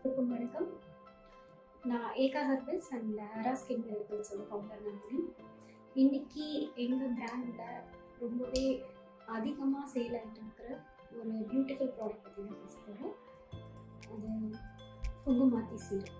எல்லாருக்கும் வணக்கம் நான் Eka herbals and Hara skin ஹெர்பல்ஸோட ஃபவுண்டர் நந்தினி இன்னைக்கு எங்கள் பிராண்டில் ரொம்பவே அதிகமாக சேல் ஆகிட்டு இருக்கிற ஒரு பியூட்டிஃபுல் ப்ராடக்ட் பற்றி தான் பேச போகிறேன் அது குங்குமாத்தி சீரம்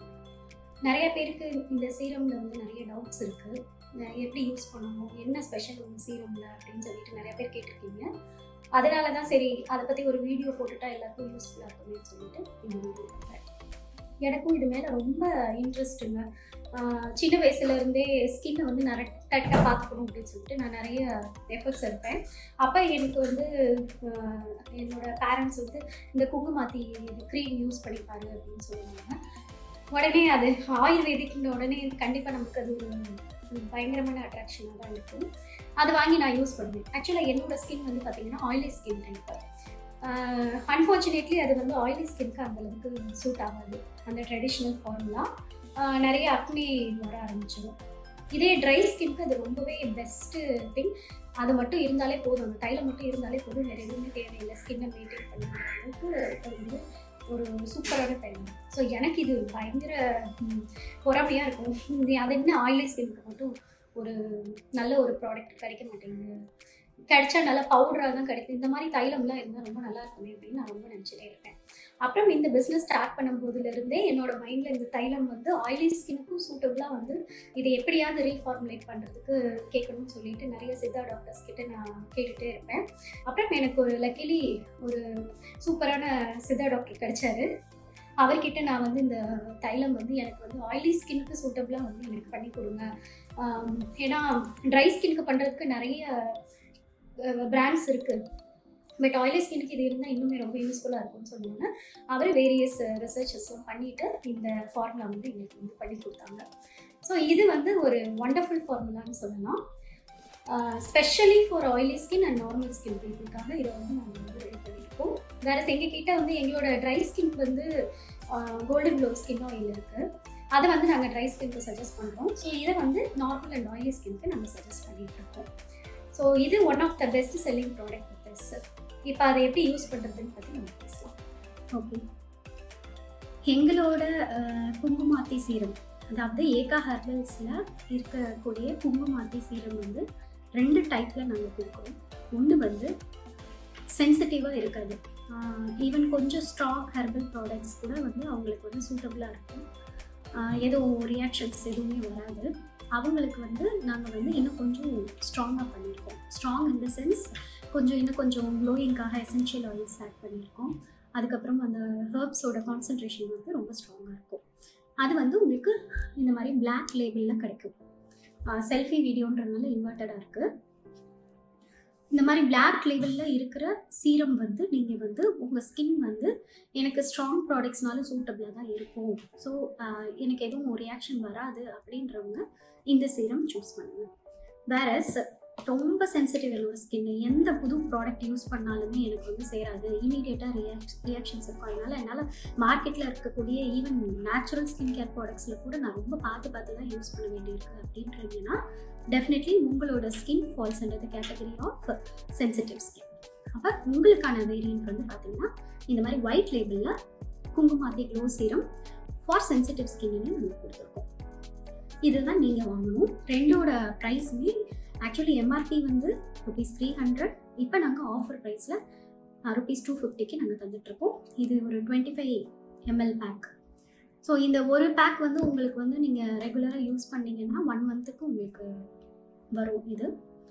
நிறைய பேருக்கு இந்த சீரமில் வந்து நிறைய டவுட்ஸ் இருக்குது எப்படி யூஸ் பண்ணணும் என்ன ஸ்பெஷல் உங்கள் சீரமில் அப்படின்னு சொல்லிட்டு நிறைய பேர் கேட்டிருக்கீங்க அதனால தான் சரி அதை பற்றி ஒரு வீடியோ போட்டுட்டா எல்லாருக்கும் யூஸ்ஃபுல்லாக இருக்கும்னு சொல்லிட்டு இந்த வீடியோ போடுறேன் எனக்கும் இது மேலே ரொம்ப இன்ட்ரெஸ்ட்டுங்க சின்ன வயசுலேருந்தே ஸ்கின்னை வந்து நிறைய கரெக்டாக பார்த்துக்கணும் அப்படின்னு சொல்லிட்டு நான் நிறைய எஃபர்ட்ஸ் எடுப்பேன் அப்போ எனக்கு வந்து ஆஹ், என்னோட பேரண்ட்ஸ் வந்து இந்த குங்குமாத்தி க்ரீம் யூஸ் பண்ணிப்பாரு அப்படின்னு சொல்லுவாங்க உடனே அது ஆயுர்வேதிக்னு உடனே கண்டிப்பாக நமக்கு அது ஒரு பயங்கரமான அட்ராக்ஷனாக தான் இருக்கும் அது வாங்கி நான் யூஸ் பண்ணுவேன் ஆக்சுவலாக என்னோட ஸ்கின் வந்து பார்த்தீங்கன்னா ஆயிலி ஸ்கின் டைப்பு அன்ஃபார்ச்சுனேட்லி அது வந்து ஆயிலி ஸ்கின்க்கு அந்த அளவுக்கு சூட் ஆகாது அந்த ட்ரெடிஷ்னல் ஃபார்முலா நிறைய அக்னி வர ஆரம்பிச்சிடும் இதே ட்ரை ஸ்கின்க்கு அது ரொம்பவே பெஸ்ட்டு திங் அது மட்டும் இருந்தாலே போதும் அந்த தைலம் மட்டும் இருந்தாலே போதும் வேறு எதுவுமே தேவையில்லை ஸ்கின்னை மெயின்டைன் பண்ணுற அளவுக்கு அது வந்து ஒரு சூப்பரான டைம் ஸோ எனக்கு இது பயங்கர ம், பொறாமையாக இருக்கும் இது அது என்ன ஆயிலி ஸ்கின்க்கு மட்டும் ஒரு நல்ல ஒரு ப்ராடக்ட் கிடைக்க மாட்டேங்குது கிடைச்சா நல்லா பவுடராக தான் கிடைக்கும் இந்த மாதிரி தைலம்லாம் இருந்தால் ரொம்ப நல்லா இருக்குமே அப்படின்னு நான் ரொம்ப நினச்சிட்டே இருப்பேன் அப்புறம் இந்த பிஸ்னஸ் ஸ்டார்ட் பண்ணும்போதுலேருந்தே என்னோட மைண்டில் இந்த தைலம் வந்து ஆயிலி ஸ்கினுக்கும் சூட்டபுளாக வந்து இதை எப்படியாவது ரீஃபார்முலேட் பண்ணுறதுக்கு கேட்கணும்னு சொல்லிட்டு நிறைய சித்தா டாக்டர்ஸ் கிட்ட நான் கேட்டுகிட்டே இருப்பேன் அப்புறம் எனக்கு ஒரு லக்கிலி ஒரு சூப்பரான சித்தா டாக்டர் கிடைச்சாரு அவர்கிட்ட நான் வந்து இந்த தைலம் வந்து எனக்கு வந்து ஆயிலி ஸ்கின்னுக்கு சூட்டபுளாக வந்து எனக்கு பண்ணி கொடுங்க ஆம், ஏன்னா ட்ரை ஸ்கின்க்கு பண்ணுறதுக்கு நிறைய பிராண்ட்ஸ் இருக்குது பட் ஆயிலி ஸ்கின்னுக்கு இது இருந்தால் இன்னுமே ரொம்ப யூஸ்ஃபுல்லாக இருக்கும்னு சொன்னாங்க அவர் வேரியஸ் ரிசர்ச்சஸ்லாம் பண்ணிவிட்டு இந்த ஃபார்முலா வந்து எங்களுக்கு வந்து பண்ணி கொடுத்தாங்க ஸோ இது வந்து ஒரு ஒண்டர்ஃபுல் ஃபார்முலான்னு சொல்லலாம் specially for oily skin and normal skin பீப்புளுக்காக இதை வந்து நாங்கள் வந்து ரெடி பண்ணியிருக்கோம் வேறு எங்ககிட்ட வந்து எங்களோட ட்ரை ஸ்கின்க்கு வந்து கோல்டன் க்ளோ ஸ்கின் ஆயில் இருக்குது அதை வந்து நாங்கள் ட்ரை ஸ்கின்க்கு சஜஸ்ட் பண்ணுறோம் ஸோ இதை வந்து நார்மல் அண்ட் ஆயிலி ஸ்கின்க்கு நாங்கள் சஜஸ்ட் பண்ணிட்டு இருக்கோம் ஸோ இது one of the best selling product with this இப்போ அதை எப்படி யூஸ் பண்ணுறதுன்னு பற்றி நம்ம பேசலாம் ஓகே எங்களோட அஹ், குங்குமாத்தி சீரம் அதாவது ஏகா ஹெர்பல்ஸில் இருக்கக்கூடிய குங்குமாத்தி சீரம் வந்து ரெண்டு டைப்பில் நாங்கள் கொடுக்குறோம் ஒன்று வந்து சென்சிட்டிவாக இருக்காது ஈவன் கொஞ்சம் ஸ்ட்ராங் ஹெர்பல் ப்ராடக்ட்ஸ் கூட வந்து அவங்களுக்கு வந்து சூட்டபுளாக இருக்கும் ஆஹ் எதுவும் ரியாக்ஷன்ஸ் எதுவுமே வராது அவங்களுக்கு வந்து நாங்கள் வந்து இன்னும் கொஞ்சம் ஸ்ட்ராங்காக பண்ணியிருக்கோம் ஸ்ட்ராங் இன் த சென்ஸ் கொஞ்சம் இன்னும் கொஞ்சம் க்ளோயிங்காக எசென்ஷியல் ஆயில்ஸ் ஆட் பண்ணியிருக்கோம் அதுக்கப்புறம் அந்த ஹர்ப்ஸோட கான்சன்ட்ரேஷன் வந்து ரொம்ப ஸ்ட்ராங்காக இருக்கும் அது வந்து உங்களுக்கு இந்த மாதிரி பிளாக் லேபிளில் கிடைக்கும் செல்ஃபி வீடியோன்றதுனால இன்வெர்ட்டடாக இருக்குது இந்த மாதிரி பிளாக் லேபிளில் இருக்கிற சீரம் வந்து நீங்கள் வந்து உங்கள் ஸ்கின் வந்து எனக்கு ஸ்ட்ராங் ப்ராடக்ட்ஸ்னால சூட்டபிளாக தான் இருக்கும் ஸோ எனக்கு எதுவும் ரியாக்ஷன் வராது அப்படின்றவங்க இந்த சீரம் சூஸ் பண்ணுங்க வேறஸ் ரொம்ப சென்சிட்டிவ் என்னோட ஸ்கின் எந்த புது ப்ராடக்ட் யூஸ் பண்ணாலுமே எனக்கு வந்து சேராது இமீடியட்டாக ரியாக்ஷ் ரியாக்ஷன்ஸ் இருக்கும் அதனால என்னால் மார்க்கெட்டில் இருக்கக்கூடிய ஈவன் நேச்சுரல் ஸ்கின் கேர் ப்ராடக்ட்ஸில் கூட நான் ரொம்ப பார்த்து பார்த்து தான் யூஸ் பண்ண வேண்டியிருக்கு அப்படின்றீங்கன்னா டெஃபினெட்லி உங்களோட skin falls under the category of sensitive skin அப்போ உங்களுக்கான வேரியன்ட் வந்து பார்த்தீங்கன்னா இந்த மாதிரி ஒயிட் லேபிளில் Kumkumadi glow serum for sensitive ஸ்கின்னு நம்ம கொடுத்துருக்கோம் இதுதான் நீங்கள் வாங்கணும் ரெண்டோட ப்ரைஸுமே ஆக்சுவலி எம்ஆர்பி வந்து ருபீஸ் த்ரீ ஹண்ட்ரட் இப்போ நாங்கள் ஆஃபர் ப்ரைஸில் ருபீஸ் டூ ஃபிஃப்டிக்கு நாங்கள் தந்துட்டுருக்கோம் இது ஒரு twenty five ML pack so இந்த ஒரு பேக் வந்து உங்களுக்கு வந்து நீங்கள் ரெகுலராக யூஸ் பண்ணீங்கன்னா ஒன் மந்த்துக்கு உங்களுக்கு வரும் இது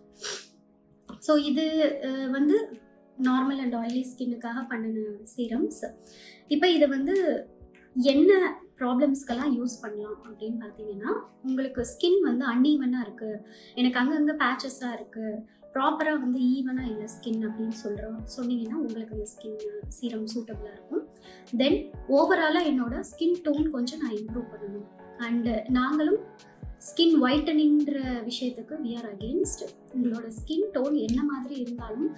ஸோ இது அஹ், வந்து நார்மல் அண்ட் ஆயிலி ஸ்கின்னுக்காக பண்ணின சீரம்ஸ் இப்போ இதை வந்து என்ன ப்ராப்ளம்ஸ்க்கெல்லாம் யூஸ் பண்ணலாம் அப்படின்னு பார்த்தீங்கன்னா உங்களுக்கு ஸ்கின் வந்து அன்ஈவனாக இருக்குது எனக்கு அங்கங்கே பேச்சஸாக இருக்குது ப்ராப்பராக வந்து ஈவனாக இல்லை ஸ்கின் அப்படின்னு சொல்கிறோம் சொன்னீங்கன்னா உங்களுக்கு அந்த ஸ்கின் சீரம் சூட்டபுளாக இருக்கும் தென் ஓவராலாக என்னோட ஸ்கின் டோன் கொஞ்சம் நான் இம்ப்ரூவ் பண்ணணும் அண்டு நாங்களும் ஸ்கின் ஒயிட்டனிங்கிற விஷயத்துக்கு வி ஆர் அகேன்ஸ்ட் உங்களோட ஸ்கின் டோன் என்ன மாதிரி இருந்தாலும்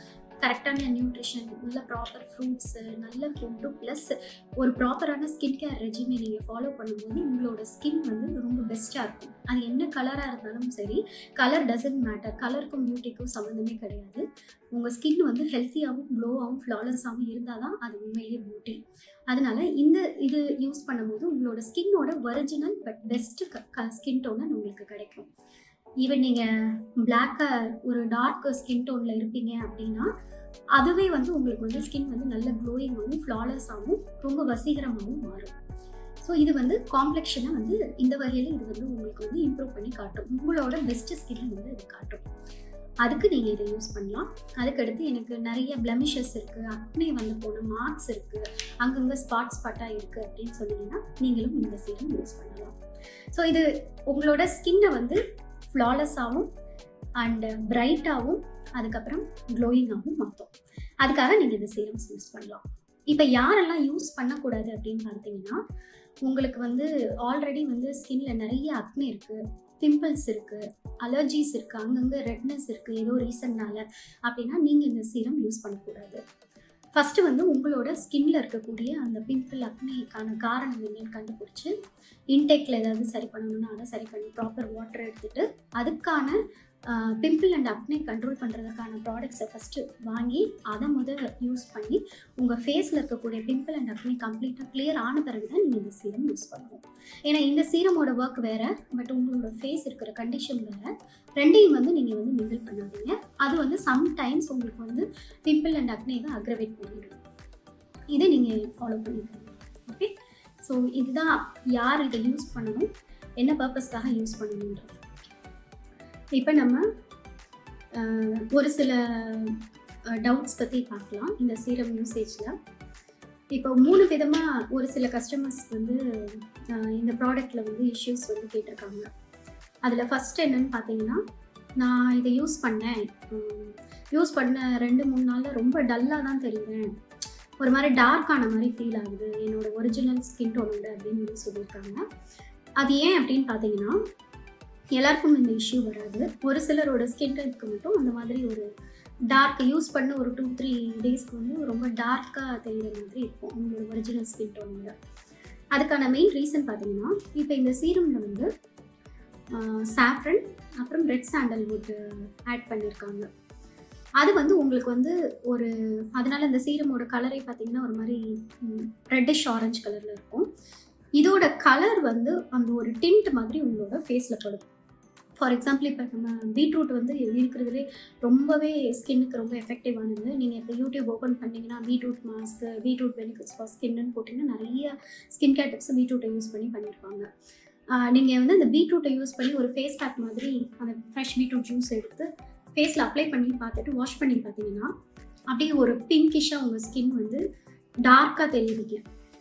கரெக்டான நியூட்ரிஷன் நல்ல ப்ராப்பர் ஃப்ரூட்ஸு நல்ல ஃபுட்டு ப்ளஸ் ஒரு ப்ராப்பரான ஸ்கின் கேர் ரெஜிமே நீங்கள் ஃபாலோ பண்ணும்போது உங்களோட ஸ்கின் வந்து ரொம்ப பெஸ்ட்டாக இருக்கும் அது என்ன கலராக இருந்தாலும் சரி கலர் டசன்ட் மேட்டர் கலருக்கும் பியூட்டிக்கும் சம்மந்தமே கிடையாது உங்கள் ஸ்கின் வந்து ஹெல்த்தியாகவும் க்ளோவாகவும் ஃப்ளாலஸாகவும் இருந்தால் தான் அது உண்மையிலேயே பியூட்டி அதனால இந்த இது யூஸ் பண்ணும்போது உங்களோட ஸ்கின்னோட ஒரிஜினல் பட் பெஸ்ட்டு ஸ்கின் டோனை உங்களுக்கு கிடைக்கும் ஈவன் நீங்கள் பிளாக்காக ஒரு டார்க் ஸ்கின் டோனில் இருப்பீங்க அப்படின்னா அதுவே வந்து உங்களுக்கு வந்து ஸ்கின் வந்து நல்ல க்ளோயிங்காகவும் ஃப்ளாலஸாகவும் ரொம்ப வசீகரமாகவும் மாறும் ஸோ இது வந்து காம்ப்ளெக்ஷனை வந்து இந்த வகையில் இது வந்து உங்களுக்கு வந்து இம்ப்ரூவ் பண்ணி காட்டும் உங்களோட பெஸ்ட் ஸ்கின் வந்து இது காட்டும் அதுக்கு நீங்கள் இதை யூஸ் பண்ணலாம் அதுக்கடுத்து எனக்கு நிறைய பிளமிஷஸ் இருக்குது அக்னி வந்து போன மார்க்ஸ் இருக்குது அங்கங்கே ஸ்பாட் ஸ்பாட்டாக இருக்குது அப்படின்னு சொன்னீங்கன்னா நீங்களும் இந்த சீரம் யூஸ் பண்ணலாம் ஸோ இது உங்களோட ஸ்கின்னை வந்து ஃப்ளாலஸாகவும் அண்டு பிரைட்டாகவும் அதுக்கப்புறம் க்ளோயிங்காகவும் மாற்றும் அதுக்காக நீங்கள் இந்த சீரம்ஸ் யூஸ் பண்ணலாம் இப்போ யாரெல்லாம் யூஸ் பண்ணக்கூடாது அப்படின்னு பார்த்தீங்கன்னா உங்களுக்கு வந்து ஆல்ரெடி வந்து ஸ்கின்ல நிறைய அக்னி இருக்குது பிம்பிள்ஸ் இருக்குது அலர்ஜிஸ் இருக்குது அங்கங்கே ரெட்னஸ் இருக்குது ஏதோ ரீசன்னால அப்படின்னா நீங்கள் இந்த சீரம் யூஸ் பண்ணக்கூடாது ஃபஸ்ட்டு வந்து உங்களோட ஸ்கின்ல இருக்கக்கூடிய அந்த பிம்பிள் அக்னிக்கான காரணம் என்னன்னு கண்டுபிடிச்சி இன்டேக்கில் ஏதாவது சரி பண்ணணும்னா அதை சரி பண்ணி ப்ராப்பர் வாட்டர் எடுத்துகிட்டு அதுக்கான பிம்பிள் அண்ட் அக்னை கண்ட்ரோல் பண்ணுறதுக்கான ப்ராடக்ட்ஸை ஃபஸ்ட்டு வாங்கி அதை முதல்ல யூஸ் பண்ணி உங்கள் ஃபேஸில் இருக்கக்கூடிய பிம்பிள் அண்ட் அக்னி கம்ப்ளீட்டாக கிளியர் ஆன பிறகு தான் நீங்கள் இந்த சீரம் யூஸ் பண்ணணும் ஏன்னா இந்த சீரமோட ஒர்க் வேறு பட் உங்களோட ஃபேஸ் இருக்கிற கண்டிஷன் வேறு ரெண்டையும் வந்து நீங்கள் வந்து மிங்கிள் பண்ணாதீங்க அது வந்து சம்டைம்ஸ் உங்களுக்கு வந்து பிம்பிள் அண்ட் அக்னைவை அக்ரவேட் பண்ணிடும் இதை நீங்கள் ஃபாலோ பண்ணிக்கணும் ஓகே ஸோ இதுதான் யார் இதை யூஸ் பண்ணணும் என்ன பர்பஸ்க்காக யூஸ் பண்ணணுன்றது இப்போ நம்ம அஹ், ஒரு சில டவுட்ஸ் பற்றி பார்க்கலாம் இந்த சீரம் யூசேஜில் இப்போ மூணு விதமாக ஒரு சில கஸ்டமர்ஸ் வந்து அஹ், இந்த ப்ராடக்டில் வந்து இஷ்யூஸ் வந்து கேட்டிருக்காங்க அதில் ஃபஸ்ட் என்னன்னு பார்த்தீங்கன்னா நான் இதை யூஸ் பண்ணேன் யூஸ் பண்ண ரெண்டு மூணு நாளில் ரொம்ப டல்லாக தான் தெரியுவேன் ஒரு மாதிரி டார்க்கான மாதிரி ஃபீல் ஆகுது என்னோட ஒரிஜினல் ஸ்கின் டோனோட அப்படின்னு வந்து சொல்லியிருக்காங்க அது ஏன் அப்படின்னு பார்த்தீங்கன்னா எல்லாருக்கும் இந்த இஷ்யூ வராது ஒரு சிலரோட ஸ்கின் டைப்க்கு மட்டும் அந்த மாதிரி ஒரு டார்க் யூஸ் பண்ண ஒரு டூ த்ரீ டேஸ்க்கு வந்து ரொம்ப டார்க்காக தெரிகிற மாதிரி இருக்கும் உங்களோட ஒரிஜினல் ஸ்கின் டோனோட அதுக்கான மெயின் ரீசன் பார்த்தீங்கன்னா இப்போ இந்த சீரமில் வந்து சாஃப்ரன் அப்புறம் ரெட் சாண்டல்வுட் ஆட் பண்ணியிருக்காங்க அது வந்து உங்களுக்கு வந்து ஒரு அதனால இந்த சீரமோட கலரே பார்த்தீங்கன்னா ஒரு மாதிரி ரெட்டிஷ் ஆரஞ்சு கலரில் இருக்கும் இதோட கலர் வந்து அந்த ஒரு டிண்ட் மாதிரி உங்களோட ஃபேஸில் படும் ஃபார் எக்ஸாம்பிள் இப்போ நம்ம பீட்ரூட் வந்து இருக்கிறதுலே ரொம்பவே ஸ்கின்னுக்கு ரொம்ப எஃபெக்டிவானது நீங்கள் இப்போ யூடியூப் ஓப்பன் பண்ணிங்கன்னா beetroot mask beetroot benefits for ஸ்கின்னு போட்டிங்கன்னா நிறைய ஸ்கின் கேர் டிப்ஸ் பீட்ரூட்டை யூஸ் பண்ணி பண்ணியிருப்பாங்க நீங்கள் வந்து அந்த பீட்ரூட்டை யூஸ் பண்ணி ஒரு ஃபேஸ் பேக் மாதிரி அந்த ஃப்ரெஷ் பீட்ரூட் ஜூஸ் எடுத்து ஃபேஸில் அப்ளை பண்ணி பார்த்துட்டு வாஷ் பண்ணி பார்த்தீங்கன்னா அப்படியே ஒரு பிங்கிஷாக உங்கள் ஸ்கின் வந்து டார்க்காக தெரியுதுங்க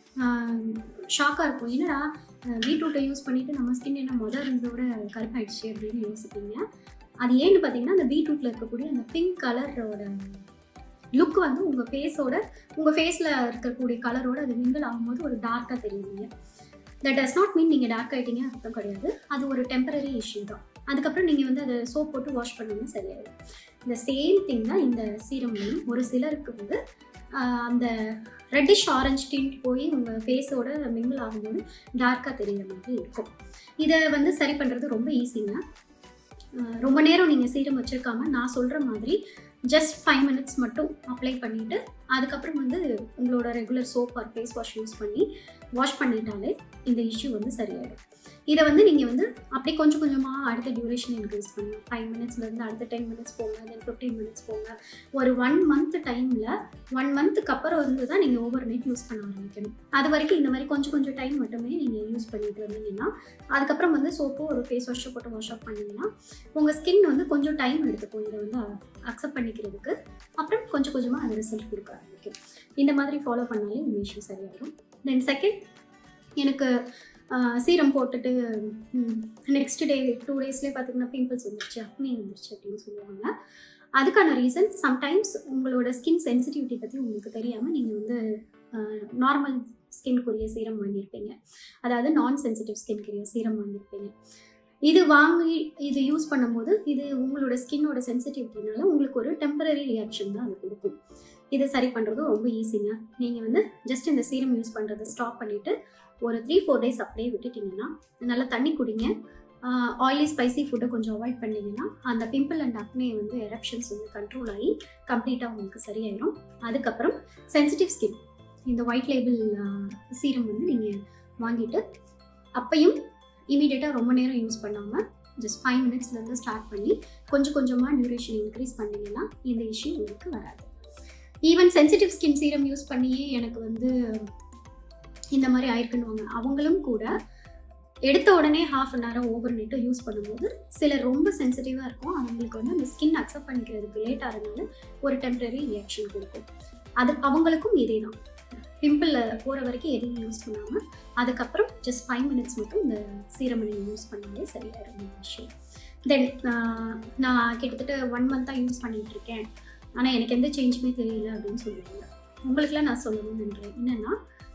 ஷாக்காக இருக்கும் என்னடா பீட்ரூட்டை யூஸ் பண்ணிவிட்டு நம்ம ஸ்கின் என்ன மொதல் இருந்ததோட கருப்பாயிடுச்சு அப்படின்னு யோசிப்பீங்க அது ஏன்னு பார்த்தீங்கன்னா அந்த பீட்ரூட்டில் இருக்கக்கூடிய அந்த பிங்க் கலரோட லுக் வந்து உங்கள் ஃபேஸோட உங்கள் ஃபேஸில் இருக்கக்கூடிய கலரோட அது மிங்கிள் ஆகும்போது ஒரு டார்க்காக தெரியுங்க தட் டஸ் நாட் மீன் நீங்கள் டார்க் ஆகிட்டீங்க அர்த்தம் கிடையாது அது ஒரு டெம்பரரி இஷ்யூ தான் அதுக்கப்புறம் நீங்கள் வந்து அதை சோப் போட்டு வாஷ் பண்ணணும் சரியாயிடும் இந்த சேம் திங் தான் இந்த சீரம்லையும் ஒரு சிலருக்கு வந்து ஆஹ், அந்த ரெட்டிஷ் ஆரஞ்சு டிண்ட் போய் உங்கள் ஃபேஸோட மிங்கிள் ஆகும்போது டார்க்காக தெரியுற மாதிரி இருக்கும் இதை வந்து சரி பண்ணுறது ரொம்ப ஈஸிங்க ஆஹ், ரொம்ப நேரம் நீங்கள் சீரம் வச்சுருக்காம நான் சொல்கிற மாதிரி ஜஸ்ட் ஃபைவ் மினிட்ஸ் மட்டும் அப்ளை பண்ணிவிட்டு அதுக்கப்புறம் வந்து உங்களோட regular soap or face wash use பண்ணி வாஷ் பண்ணிட்டாலே இந்த இஷ்யூ வந்து சரியாயிடும் இதை வந்து நீங்கள் வந்து அப்படியே கொஞ்சம் கொஞ்சமாக அடுத்த டியூரேஷன் இன்க்ரீஸ் பண்ணலாம் ஃபைவ் மினிட்ஸ்லேருந்து அடுத்த டென் மினிட்ஸ் போங்க தென் ஃபிஃப்டீன் மினிட்ஸ் போங்க ஒரு ஒன் மந்த் டைமில் ஒன் மந்த்துக்கு அப்புறம் வந்து தான் நீங்கள் ஓவர் நைட் யூஸ் பண்ண ஆரம்பிக்கணும் அது வரைக்கும் இந்த மாதிரி கொஞ்சம் கொஞ்சம் டைம் மட்டுமே நீங்கள் யூஸ் பண்ணிட்டு வந்தீங்கன்னா அதுக்கப்புறம் வந்து சோப்போ ஒரு ஃபேஸ் வாஷோ போட்டு வாஷ் ஆஃப் பண்ணிங்கன்னா உங்கள் ஸ்கின் வந்து கொஞ்சம் டைம் எடுத்துக்கும் இதை வந்து அக்செப்ட் பண்ணிக்கிறதுக்கு அப்புறம் கொஞ்சம் கொஞ்சமாக அது ரிசல்ட் கொடுக்க ஆரம்பிக்கும் இந்த மாதிரி ஃபாலோ பண்ணாலே இந்த இஷ்யூ சரியாயிடும் தென் செகண்ட் எனக்கு சீரம் போட்டுட்டு நெக்ஸ்ட் டே டூ டேஸ்லேயே பார்த்தீங்கன்னா பிம்பிள்ஸ் வந்துருச்சு அக்னி வந்துருச்சு அப்படின்னு சொல்லுவாங்க அதுக்கான ரீசன் சம்டைம்ஸ் உங்களோட ஸ்கின் சென்சிட்டிவிட்டி பற்றி உங்களுக்கு தெரியாமல் நீங்கள் வந்து நார்மல் ஸ்கின்க்குரிய சீரம் வாங்கியிருப்பீங்க அதாவது நான் சென்சிட்டிவ் ஸ்கின்க்குரிய சீரம் வாங்கியிருப்பீங்க இது வாங்கி இது யூஸ் பண்ணும்போது இது உங்களோட ஸ்கின்னோட சென்சிட்டிவிட்டினால உங்களுக்கு ஒரு டெம்பரரி ரியாக்ஷன் தான் அது கொடுக்கும் இதை சரி பண்ணுறது ரொம்ப ஈஸிங்க நீங்கள் வந்து ஜஸ்ட் இந்த சீரம் யூஸ் பண்ணுறதை ஸ்டாப் பண்ணிவிட்டு ஒரு த்ரீ ஃபோர் டேஸ் அப்படியே விட்டுட்டிங்கன்னா நல்லா தண்ணி குடிங்க ஆயிலி ஸ்பைசி ஃபுட்டை கொஞ்சம் அவாய்ட் பண்ணிங்கன்னா அந்த பிம்பிள் அண்ட் அக்னே வந்து எரப்ஷன்ஸ் வந்து கண்ட்ரோல் ஆகி கம்ப்ளீட்டாக உங்களுக்கு சரியாயிடும் அதுக்கப்புறம் சென்சிட்டிவ் ஸ்கின் இந்த ஒயிட் லேபிள் சீரம் வந்து நீங்கள் வாங்கிட்டு அப்பையும் இமீடியட்டாக ரொம்ப நேரம் யூஸ் பண்ணாமல் ஜஸ்ட் ஃபைவ் மினிட்ஸ்லேருந்து ஸ்டார்ட் பண்ணி கொஞ்சம் கொஞ்சமாக டியூரேஷன் இன்க்ரீஸ் பண்ணிங்கன்னா இந்த இஷ்யூ உங்களுக்கு வராது even sensitive skin serum use பண்ணியே எனக்கு வந்து இந்த மாதிரி ஆயிருக்குன்னு அவங்களும் கூட எடுத்த உடனே ஹாஃப் அன் ஹவர் ஓவர் நைட்டோ யூஸ் பண்ணும்போது சிலர் ரொம்ப சென்சிட்டிவாக இருக்கும் அவங்களுக்கு வந்து அந்த ஸ்கின் அக்செப்ட் பண்ணிக்கிறதுக்கு லேட் ஆகிறதுனால ஒரு டெம்பரரி ரியாக்ஷன் கொடுக்கும் அது அவங்களுக்கும் இதே தான் பிம்பிளில் போகிற வரைக்கும் எதையும் யூஸ் பண்ணாமல் அதுக்கப்புறம் ஜஸ்ட் ஃபைவ் மினிட்ஸ் மட்டும் இந்த சீரம் நீங்கள் யூஸ் பண்ணாலே சரியாயிடும் இந்த விஷயம் தென் நான் கிட்டத்தட்ட ஒன் மந்த்தாக யூஸ் பண்ணிகிட்டு இருக்கேன் ஆனால் எனக்கு எந்த சேஞ்சுமே தெரியல அப்படின்னு சொல்லுவாங்க உங்களுக்குலாம் நான் சொல்லணும்னு நினைக்கிறேன் என்னென்னா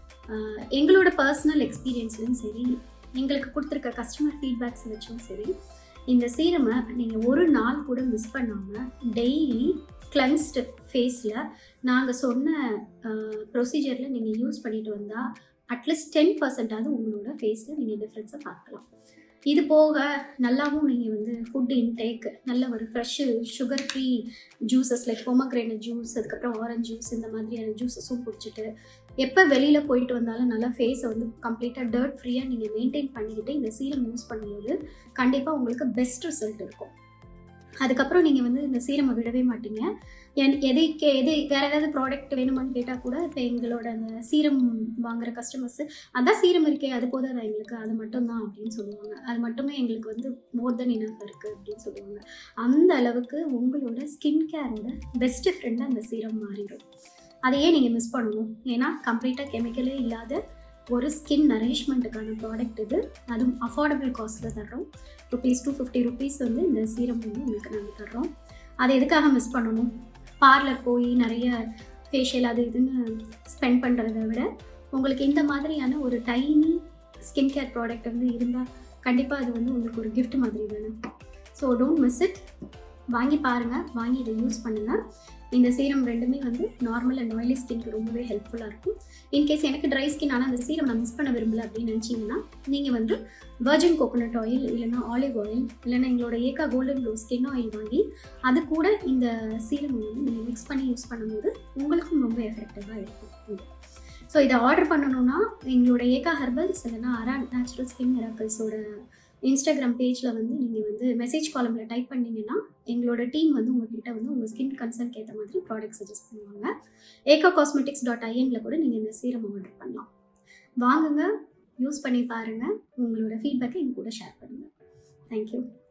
எங்களோட பர்சனல் எக்ஸ்பீரியன்ஸ்லையும் சரி எங்களுக்கு கொடுத்துருக்க கஸ்டமர் ஃபீட்பேக்ஸ் வச்சும் சரி இந்த சீரமை நீங்கள் ஒரு நாள் கூட மிஸ் பண்ணாமல் டெய்லி கிளன்ஸ்டு ஃபேஸில் நாங்கள் சொன்ன ப்ரொசீஜரில் நீங்கள் யூஸ் பண்ணிட்டு வந்தால் அட்லீஸ்ட் டென் பர்சன்டாவது உங்களோட ஃபேஸில் நீங்கள் டிஃப்ரென்ஸை பார்க்கலாம் இது போக நல்லாவும் நீங்கள் வந்து ஃபுட் இன்டேக் நல்ல ஒரு fresh sugar free juices like pomegranate juice அதுக்கப்புறம் ஆரஞ்ச் ஜூஸ் இந்த மாதிரியான ஜூஸஸும் குடிச்சிட்டு எப்போ வெளியில் போயிட்டு வந்தாலும் நல்லா ஃபேஸை வந்து கம்ப்ளீட்டாக டர்ட் ஃப்ரீயாக நீங்கள் மெயின்டைன் பண்ணிக்கிட்டு இந்த சீரம் யூஸ் பண்ணும்போது கண்டிப்பாக உங்களுக்கு பெஸ்ட் ரிசல்ட் இருக்கும் அதுக்கப்புறம் நீங்கள் வந்து இந்த சீரமை விடவே மாட்டீங்க என் எதைக்கு எது வேறு ஏதாவது ப்ராடக்ட் வேணுமான்னு கேட்டால் கூட இப்போ எங்களோட அந்த சீரம் வாங்குற கஸ்டமர்ஸு அதான் சீரம் இருக்கே அது போதாதா எங்களுக்கு அது மட்டும்தான் அப்படின்னு சொல்லுவாங்க அது மட்டுமே எங்களுக்கு வந்து மோர் தென் இனஃப் இருக்குது அப்படின்னு சொல்லுவாங்க அந்த அளவுக்கு உங்களோட ஸ்கின் கேரோட பெஸ்ட் ஃப்ரெண்டாக அந்த சீரம் மாறிடும் அதையே நீங்கள் மிஸ் பண்ணணும் ஏன்னா கம்ப்ளீட்டாக கெமிக்கலே இல்லாத ஒரு ஸ்கின் நரிஷ்மெண்ட்டுக்கான ப்ராடக்ட் இது அதுவும் அஃபோர்டபுள் காஸ்ட்டில் தர்றோம் ருபீஸ் டூ ஃபிஃப்டி ருபீஸ் வந்து இந்த சீரம் வந்து உங்களுக்கு நாங்கள் தர்றோம் அதை எதுக்காக மிஸ் பண்ணணும் பார்லர் போய் நிறைய ஃபேஷியல் அது இதுன்னு ஸ்பெண்ட் பண்ணுறத விட உங்களுக்கு இந்த மாதிரியான ஒரு டைனி ஸ்கின் கேர் ப்ராடக்ட் வந்து இருந்தால் கண்டிப்பாக அது வந்து உங்களுக்கு ஒரு கிஃப்ட் மாதிரி தானே ஸோ டோன்ட் மிஸ் இட் வாங்கி பாருங்கள் வாங்கி இதை யூஸ் பண்ணுங்கள் இந்த சீரம் ரெண்டுமே வந்து நார்மல் அண்ட் ஆயிலி ஸ்கின்க்கு ரொம்பவே ஹெல்ப்ஃபுல்லாக இருக்கும் இன்கேஸ் எனக்கு ட்ரை ஸ்கின் ஆனால் அந்த சீரம் நான் மிஸ் பண்ண விரும்பல அப்படின்னு நினச்சிங்கன்னா நீங்கள் வந்து வர்ஜின் கோகோனட் ஆயில் இல்லைனா ஆலிவ் ஆயில் இல்லைனா எங்களோட ஏகா கோல்டன் க்ளோ ஸ்கின் ஆயில் வாங்கி அது கூட இந்த சீரம் வந்து நீங்கள் மிக்ஸ் பண்ணி யூஸ் பண்ணும்போது உங்களுக்கும் ரொம்ப எஃபெக்டிவாக இருக்கும் இது ஸோ இதை ஆர்டர் பண்ணணும்னா எங்களோட ஏகா ஹெர்பல்ஸ் இல்லைனா அரா நேச்சுரல் ஸ்கின் மிராக்கல்ஸோட இன்ஸ்டாகிராம் பேஜில் வந்து நீங்கள் வந்து மெசேஜ் காலமில் டைப் பண்ணிங்கன்னா எங்களோட டீம் வந்து உங்ககிட்ட வந்து உங்கள் ஸ்கின் கன்சர்ன்க்கு ஏற்ற மாதிரி ப்ராடக்ட் சஜஸ்ட் பண்ணுவாங்க ஏகா காஸ்மெட்டிக்ஸ் டாட் ஐஎனில் கூட நீங்கள் இந்த சீரம் ஆர்டர் பண்ணலாம் வாங்குங்க யூஸ் பண்ணி பாருங்கள் உங்களோட ஃபீட்பேக்கை எங்க கூட ஷேர் பண்ணுங்கள் தேங்க்யூ